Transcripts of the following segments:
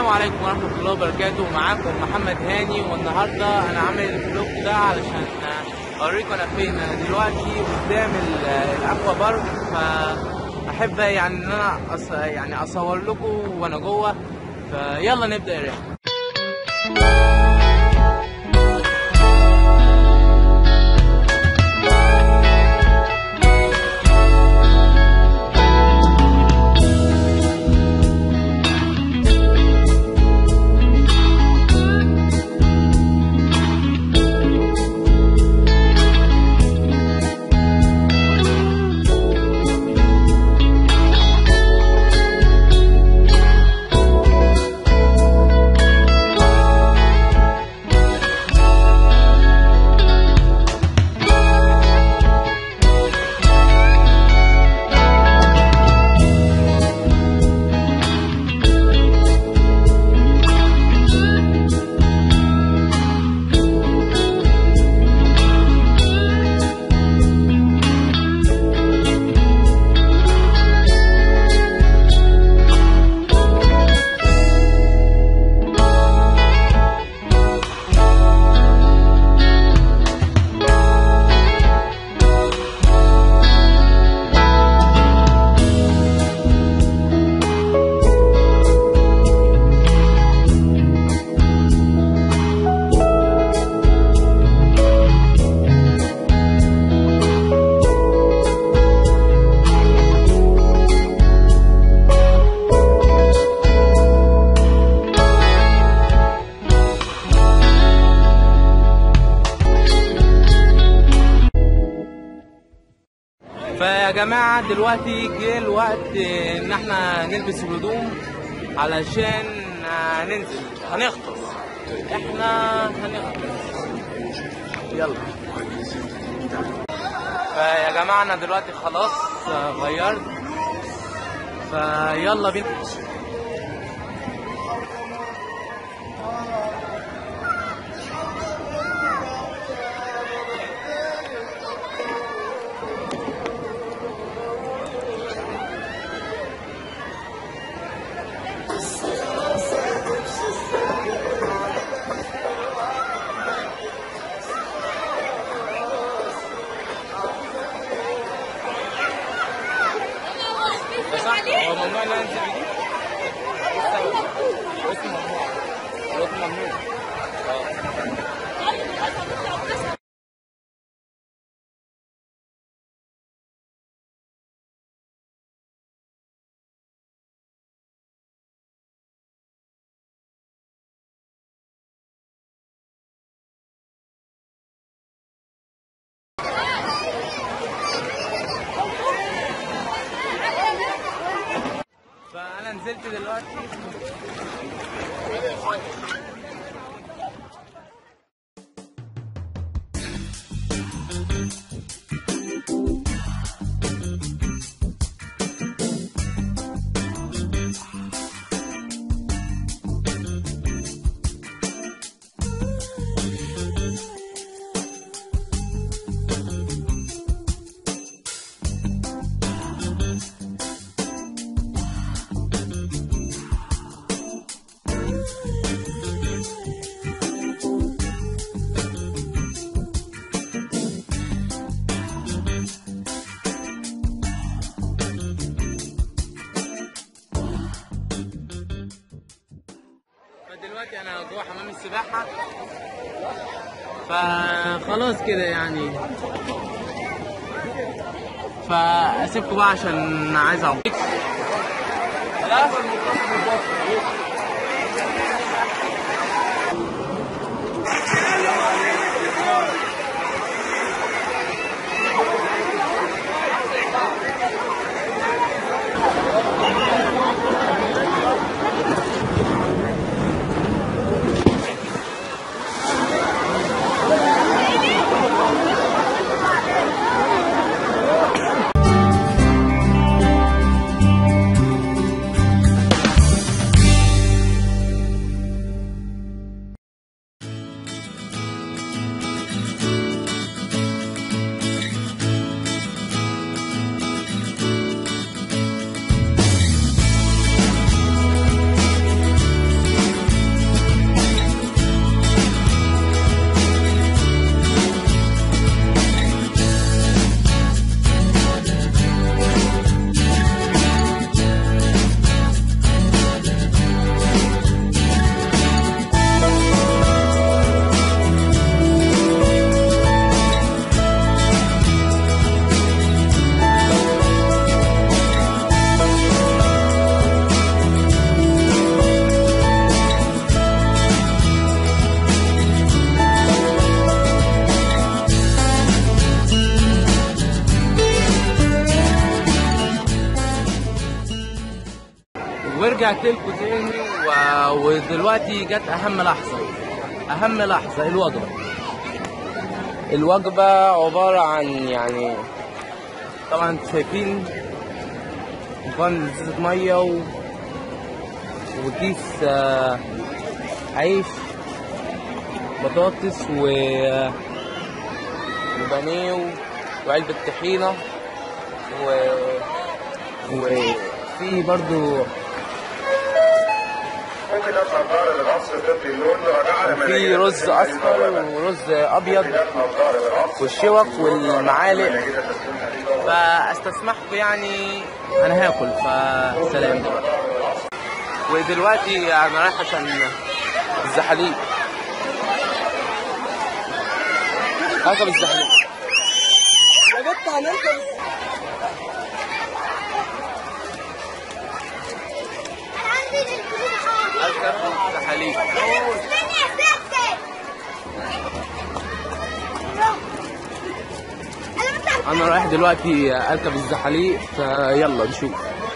عليكم ورحمة الله وبركاته معاكم محمد هاني والنهاردة أنا عامل الفلوج ده علشان أوريكم أنا فين أنا دلوقتي قدام ال- الأكوا بارك فأحب يعني إن أنا أص... يعني أصور لكم وأنا جوه فيلا نبدأ الرحلة فيا جماعة دلوقتي جه الوقت إن احنا نلبس الهدوم علشان آه، ننزل هنغطس احنا هنغطس يلا فيا جماعة أنا دلوقتي خلاص آه، غيرت فيلا بينا هو ممنوع ان انا انزل بدي؟ اسمه ممنوع اسمه ممنوع اه فانا نزلت دلوقتي فدلوقتي انا جوه حمام السباحه فخلاص كده يعني فاسيبكم بقى عشان عايز اعوم لا ورجعت لكم تاني و... ودلوقتي جت اهم لحظه اهم لحظه الوجبه الوجبه عباره عن يعني طبعا انتوا شايفين مكان ازازه ميه و... وكيس آه، عيش بطاطس و وبانيه و- وعلبة طحينة و وفي برضو ممكن ادفع الظهر للعصر تدي اللون وجعل في رز اصفر ورز ابيض الظهر للعصر والشوك والمعالق فاستسمحكم يعني انا هاكل فسلام دلوقتي ودلوقتي انا رايح عشان الزحاليق هركب الزحاليق يا بنت هنركب هركب الزحاليق انا رايح دلوقتي اركب الزحاليق فيلا نشوف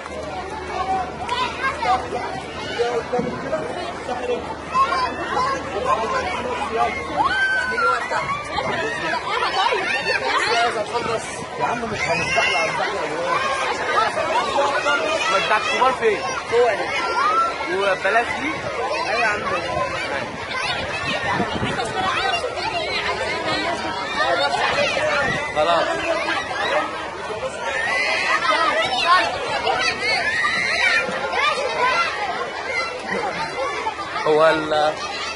يا عم مش هنستحلى على الزحمه ما بتاعت الكبار فين؟ وبلاش دي ايوه يا عم خلاص هو ال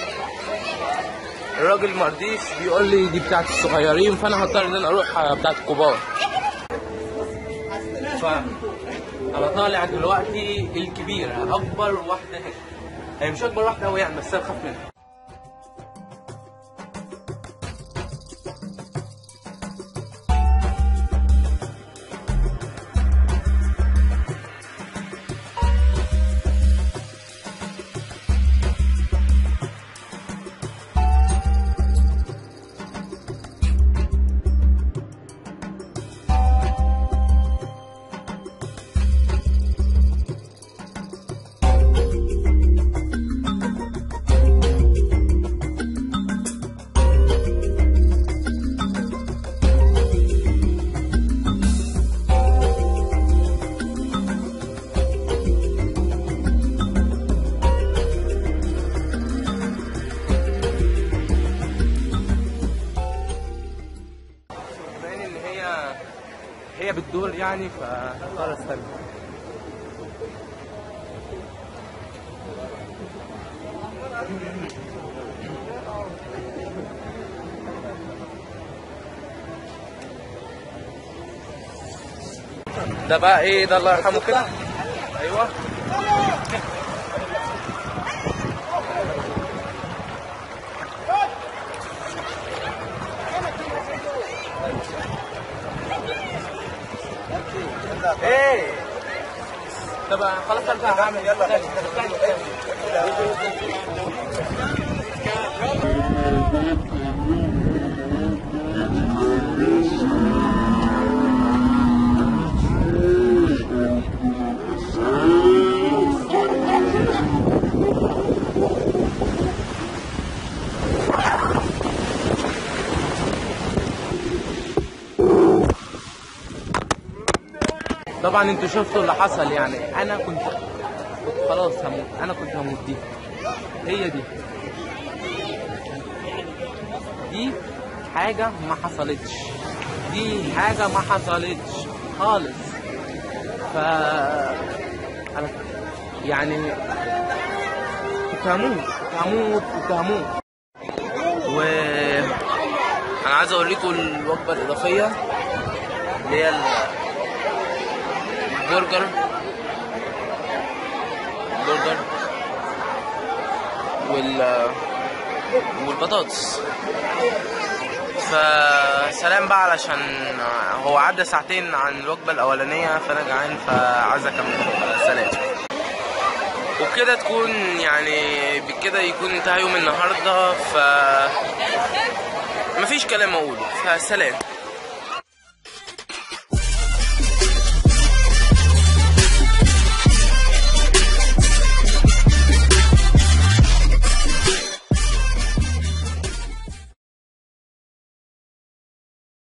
الراجل مرضيش بيقول لي دي بتاعت الصغيرين فانا هضطر ان انا اروح بتاعت الكبار ف انا طالع دلوقتي الكبيره اكبر واحده هنا هي مش اكبر واحده قوي يعني بس انا بخاف منها باين ان هي هي بتدور يعني فهضطر استنى ده بقى ايه ده الله يرحمه كده ايوه ايه طب خلاص ارجع هعمل يلا طبعا انتوا شفتوا اللي حصل يعني انا كنت كنت خلاص هموت انا كنت هموت دي هي دي دي حاجة ما حصلتش دي حاجة ما حصلتش خالص ف انا يعني كنت هموت كنت هموت كنت هموت و انا عايز اوريكم الوجبة الإضافية اللي هي ال- برجر برجر وال والبطاطس فسلام بقى علشان هو عدى ساعتين عن الوجبة الأولانية فأنا جعان فعايز أكمل سلام وبكده تكون يعني بكده يكون انتهى يوم النهارده ف مفيش كلام اقوله فسلام